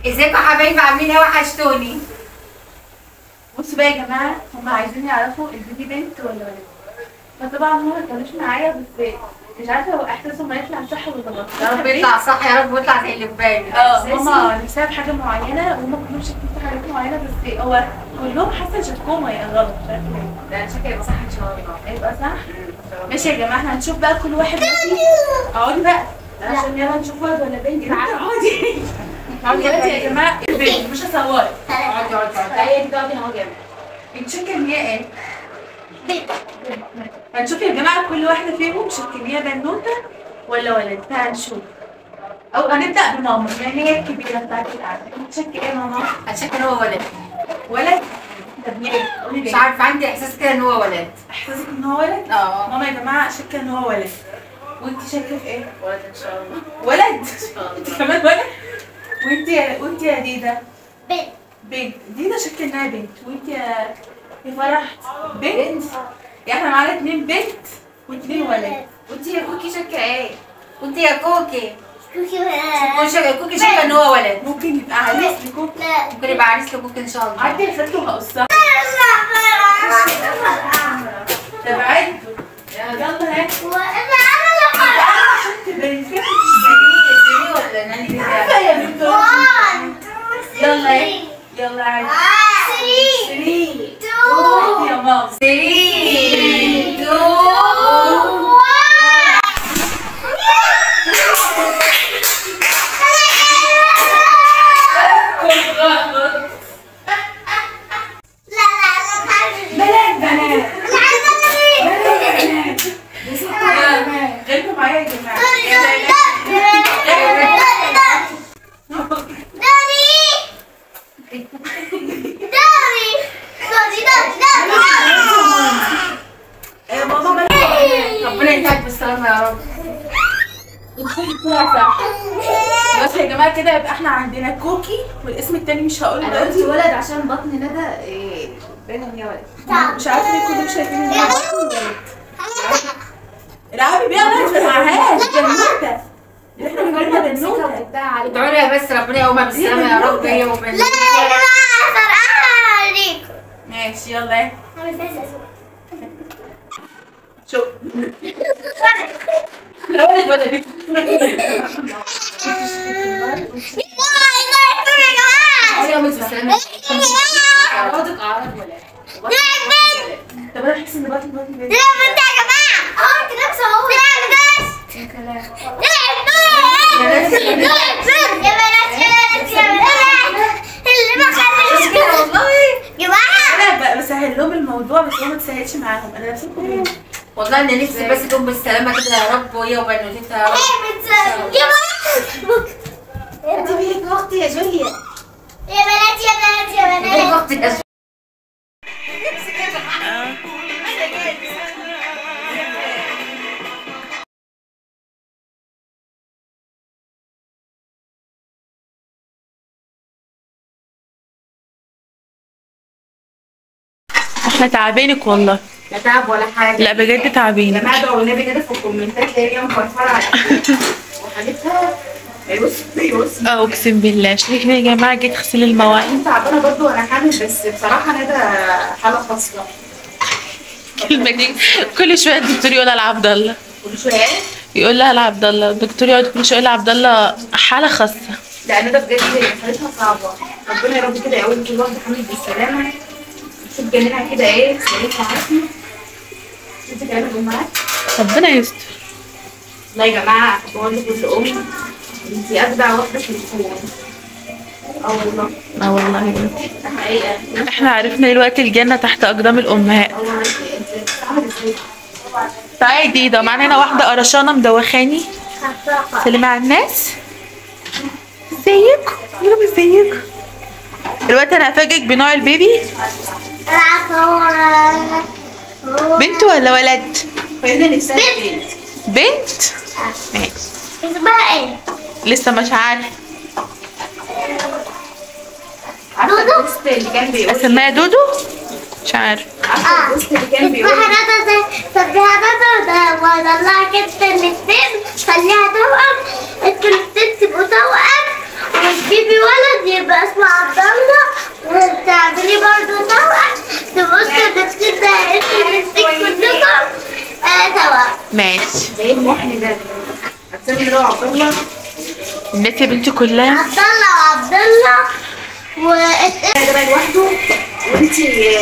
ازيكم يا حبايبي عاملين ايه وحشتوني بصوا بقى يا جماعه هم عايزين يعرفوا البيبي بنت ولا ولد فطبعا هم ما كانوش معايا بس مش عارفه هو احساسهم هيطلع صح ولا غلط يا رب يطلع صح يا رب ويطلع زي اللي في بالي اه هما نفسها في حاجه معينه وهم كلهم شاكين في حاجات معينه بس هو كلهم حاسه شكوهم هي غلط مش عارفه ليه ده شكل يبقى صح ان شاء الله هيبقى صح ماشي يا جماعه احنا هنشوف بقى كل واحد دلوقتي اقعدي بقى عشان يلا نشوف ولد ولا بنت تعالى اقعدي اقعدي دلوقتي يا جماعه البنت مش هصورك اقعدي اقعدي اقعدي تعالي انت اقعدي اهو جنبي بتشكل ان هي ايه؟ هنشوف يا جماعه كل واحده فيهم شكل هي بنوته ولا ولد فهنشوف او هنبدا بماما لان هي الكبيره بتاعت القعده انت شكل ايه يا ماما؟ هتشكل ان هو ولد ولد؟ طب ليه؟ قولي مش ليه؟ عارفه عندي احساس كده ان هو ولد احساسك ان هو ولد؟ اه ماما يا جماعه شاكه ان هو ولد وانت شاكه في ايه؟ ولد ان شاء الله ولد؟ شاء انت الله. كمان ولد؟ وانت يا وانت يا ديدا؟ بنت بنت دينا شكل انها بنت وانت يا يا فرح بنت يعني احنا معانا اتنين بنت واتنين ولد وانت يا كوكي شكه ايه وانت يا كوكي كوكي كوكي شكه كوكي شكه ان هو ولد ممكن يبقى عريس لكم لا ممكن يبقى عريس لكوكي ان شاء الله عدي الخط وهقصها طب عدوا يلا هات شفت بنت سيري ولا ناني يا بنت يلا ايه يلا عادي سيري يا ماما سيري تو بنات بنات غيركم معايا يا جماعه يا ماما بنات ربنا ينتهك بالسلامه يا رب صح بس يا جماعه كده يبقى احنا عندنا كوكي والاسم التاني مش هقوله انا قلت دلوقتي ولد عشان بطن ندى إيه، باين ان هي ولد مش عارفه ليه كلهم شايفين ان هي بطن ولد. العربي بيها ما تسمعهاش بنوته اللي احنا بنقولها بنوته ادعوا لها بس ربنا يقومها بالسلامه يا رب هي ومن ماشي يلا ايه شوف لا ولد ولا بنت هي ومن بالسلامه عرضك عرض ولا طب انا احس ان بطن بطن بنت انا ب- بسهل لهم الموضوع بس هو ما تسهلش معاهم انا نفسكم بنت والله انا نفسي بس تقوم بالسلامه كده يا رب وهي وبنوتتها يا رب انت بيك اختي يا جوليا يا بنات يا بنات يا بيك بنات اختي يا جوليا احنا تعبانك والله لا تعب ولا حاجه لا بجد تعبانك جماعه ادعوا النبي كده في الكومنتات تلاقي هي مفرفره على وحالتها بص بص اه اقسم بالله شايفين يا جماعه جيت اغسل المواعين انا تعبانه برضو وانا حامل بس بصراحه ندى حاله خاصه الكلمه دي كل شويه الدكتور يقولها لعبد الله كل شويه يقول لها لعبد الله الدكتور يقعد كل شويه يقول لعبد الله حاله خاصه لا ندى بجد حالتها صعبه ربنا يا رب كده يقوم كل واحده حامل بالسلامه شوف جنينها كده ايه سلامتها عافيه شوفي كلام الامهات ربنا يستر والله يا جماعه بقول لكل ام انت اجدع واحده في الكون اه والله اه والله يا بنتي ده حقيقه احنا عرفنا دلوقتي الجنه تحت اقدام الامهات والله انت انت بتتعاملي ازاي تعالي ديدا معانا هنا واحده قرشانه مدوخاني سلمي على الناس ازيكم يلا ازيكم دلوقتي انا هفاجئك بنوع البيبي بنت ولا ولد فاهمه نفسها فين بنت ماشي اسمها ايه؟ لسه مش عارفه عارفه البوست اللي كان بيقول اسمها دودو مش عارفه عارفه البوست اللي كان بيقول اسمها ندى زي سميها ندى وده- وطلعك انت الاتنين خليها توأم انتوا الاتنين تبقوا توأم بيبي ولد يبقى اسمه عبد الله وتعملي برضه توأم تبصوا نفسك ده اسم نفسك كلكم آه توأم ماشي زي المحن ده هتسمي اللي هو عبد الله الناس يا بنتي كلها عبد الله وعبد الله و ده بقى لوحده وانتي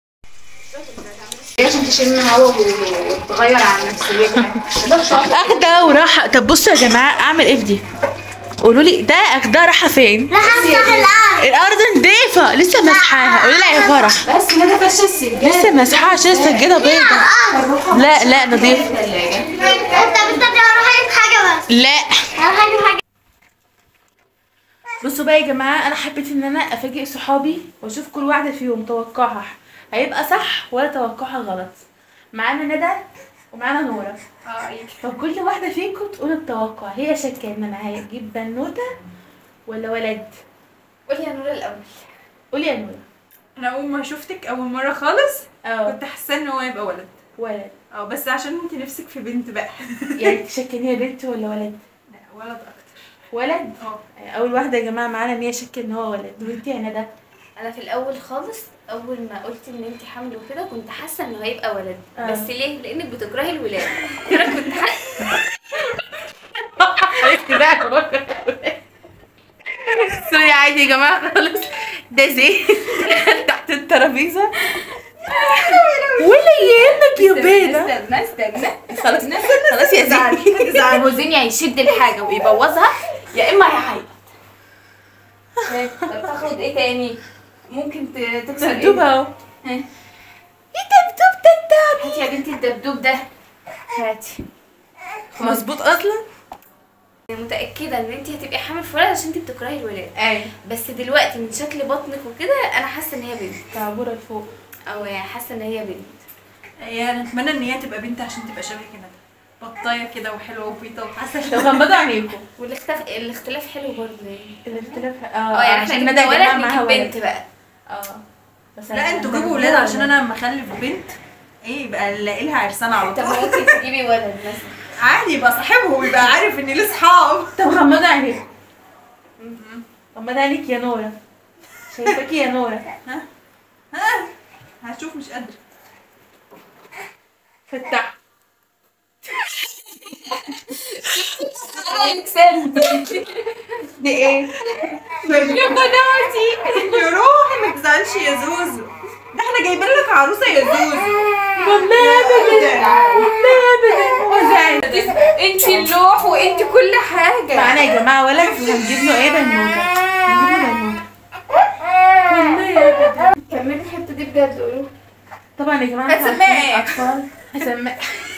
عشان تشم هوا وتغير عن نفسيتها ده شاطر اخده وراحه طب بصوا يا جماعه اعمل ايه في دي قولوا لي ده اخدها راحه فين راح افتح الارض الارض نضيفه لسه مسحاها قولي لها يا فرح بس ما ده فش السجاد لسه مسحاها عشان السجاده بيضه لا لا نضيفه انت انت هروح اجيب حاجه بس لا هروح اجيب حاجه بصوا بقى يا جماعه انا حبيت ان انا افاجئ صحابي واشوف كل واحده فيهم توقعها هيبقى صح ولا توقعها غلط معانا ندى ومعانا نورة فكل واحده فيكم تقول التوقع هي شاكه ان انا هجيب بنوته ولا ولد قولي يا نور الاول قولي يا نورة انا اول ما شفتك اول مره خالص اه كنت حاسه ان هو يبقى ولد ولد اه بس عشان انت نفسك في بنت بقى يعني انت شاكه ان هي بنت ولا ولد لا ولد اكتر ولد اه اول واحده يا جماعه معانا ان هي شاكه ان هو ولد وانت يا ندى انا في الاول خالص اول ما قلت ان انت حامل وكده كنت حاسه انه هيبقى ولد آه. بس ليه لانك بتكرهي الولاد انا كنت حاسه عرفتي بقى سوري عادي يا جماعه خالص ده زين تحت الترابيزه ولا يهمك يا بيضه استنى استنى خلاص خلاص يا زين هو زين يا يشد الحاجه ويبوظها يا اما هيعيط طب تاخد ايه تاني ممكن ت- تكسر دبدوب ايه اهو ها. ايه دبدوب ده هاتي يا بنتي الدبدوب ده هاتي مظبوط اصلا متاكده ان انت هتبقي حامل في ولد عشان انت بتكرهي الولاد ايوه بس دلوقتي من شكل بطنك وكده انا حاسه ان هي بنت تعبوره لفوق او يعني حاسه ان هي بنت هي انا اتمنى ان هي تبقى بنت عشان تبقى شبه كده بطايه كده وحلوه وبيضه وحسن طب غمضوا عينيكم والاختلاف الاختلاف حلو برضه يعني الاختلاف اه يعني احنا جبنا ولد نجيب بنت بقى اه بس لا انتوا جيبوا ولاد عشان انا لما اخلف بنت ايه يبقى نلاقي لها عرسان على طب طول ممكن تجيبي ولد مثلا عادي يبقى صاحبهم ويبقى عارف ان ليه صحاب طب غمضوا عينيكم غمضوا عينيك يا نورة شايفاكي يا نورة ها هشوف مش قادره فتح دي ايه يا بناتي يا روحي ما تزعلش يا زوزو ده احنا جايبين لك عروسه يا زوزو والله ابدا والله ابدا وزعت انت اللوح وانت كل حاجه معانا يا جماعه ولد هنجيب له ايه بنوته هنجيب له بنوته والله ابدا كملي الحته دي بجد قولوا طبعا يا جماعه هتسميها ايه؟ اطفال هسميها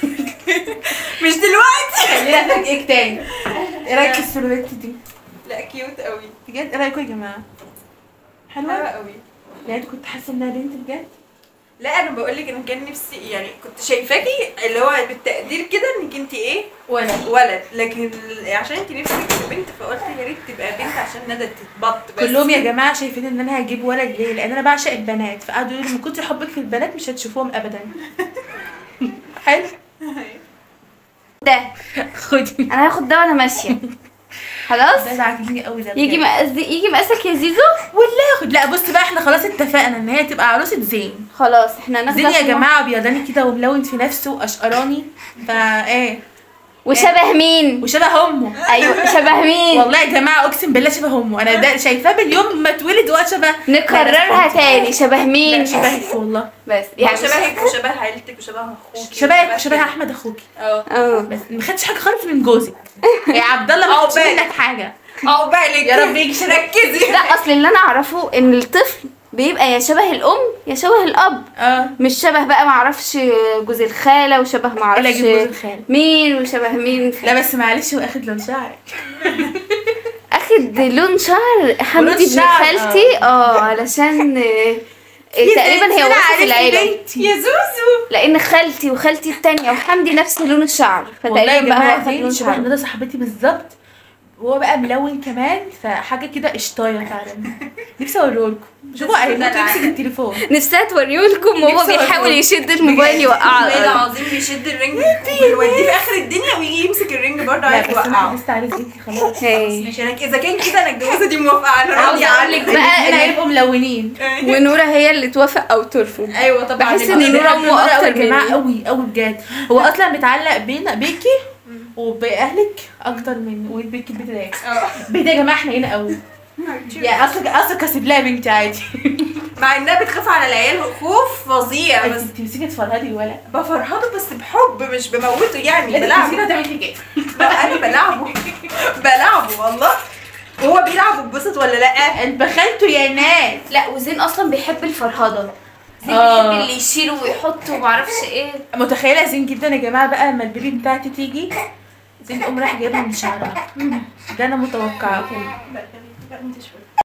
مش دلوقتي خلينا افاجئك تاني ايه رايك في السلوبيت دي لا كيوت قوي بجد ايه رايكم يا جماعه حلوه حلوه قوي يعني انت كنت حاسه انها بنت بجد لا انا بقول لك انا كان نفسي يعني كنت شايفاكي اللي هو بالتقدير كده انك انت ايه ولد ولد لكن عشان انت نفسك في بنت فقلت يا ريت تبقى بنت عشان ندى تتبط بس كلهم يا جماعه شايفين ان انا هجيب ولد ليه لان انا بعشق البنات فقعدوا يقولوا من كتر حبك في البنات مش هتشوفوهم ابدا حلو ده خدي انا هاخد ده وانا ماشيه خلاص ده عاجبني قوي ده يجي بجد. مقاس يجي مقاسك يا زيزو ولا خد لا بص بقى احنا خلاص اتفقنا ان هي تبقى عروسه زين خلاص احنا هناخد زين يا عشان- جماعه ابيضاني كده وملون في نفسه واشقراني فا ايه وشبه مين وشبه امه ايوه شبه مين والله يا جماعه اقسم بالله شبه امه انا ده شايفاه باليوم ما اتولد وهو شبه نكررها تاني شبه لا مين شبهك والله بس يعني يعني شبهك وشبه عيلتك وشبه اخوك شبهك شبه احمد اخوكي اه اه بس ما خدتش حاجه خالص من جوزك يا عبد الله ما اه خدتش بالك. منك حاجه عقبالك يا رب يجي ركزي لا اصل اللي انا اعرفه ان الطفل بيبقى يا شبه الام يا شبه الاب اه مش شبه بقى معرفش جوز الخاله وشبه ولا معرفش اجيب جوز الخال مين وشبه مين لا بس معلش هو اخد لون شعرك اخد لون شعر حمدي ابن شعر، خالتي اه علشان آه، آه، تقريبا هي وراثه العيله يا زوزو لان خالتي وخالتي التانية وحمدي نفس لون الشعر والله يا فتقريبا بقى هو جماعه اخد لون دي شبه شعر ندى صاحبتي بالظبط وهو بقى ملون كمان فحاجه كده قشطايه فعلا نفسي اوريهولكم شوفوا اهي ده بتمسك العادي. التليفون نفسها توريهولكم وهو نفسي بيحاول أوريهولكم. يشد الموبايل يوقعه على والله الأرض. العظيم بيشد الرنج ويوديه في اخر الدنيا ويجي يمسك الرنج برضه لا عايز بس انا يوقعه حبست عليك انت خلاص هاي. ماشي انا اذا كان كده انا الجوازه دي موافقه انا راضيه عاوزة أقول لك عنك بقى احنا إن- هيبقوا ملونين ونورة هي اللي توافق او ترفض ايوه طبعا بحس يبقى ان كده. نورة بحب امه نورة قوي اكتر يا جماعه مني قوي قوي بجد هو اصلا متعلق بين بيكي وباهلك اكتر من وبيكي البيت ده اه. البيت ده يا جماعه حنينه قوي يعني اصلا اصلا كسب لها بنتي عادي مع انها بتخاف على العيال خوف فظيع بس انت تمسكي تفرهدي الولد بفرهده بس بحب مش بموته يعني لا بلعبه تمسكي تعملي فيه كده لا انا بلعبه بلعبه والله وهو بيلعب وبسط ولا لا انت خالته يا ناس لا وزين اصلا بيحب الفرهده زين آه. بيحب اللي يشيله ويحطه ومعرفش ايه متخيله زين جدا يا جماعه بقى لما البيبي بتاعتي تيجي زين تقوم رايح جايبها من شعرها ده انا متوقعه لا انت شويه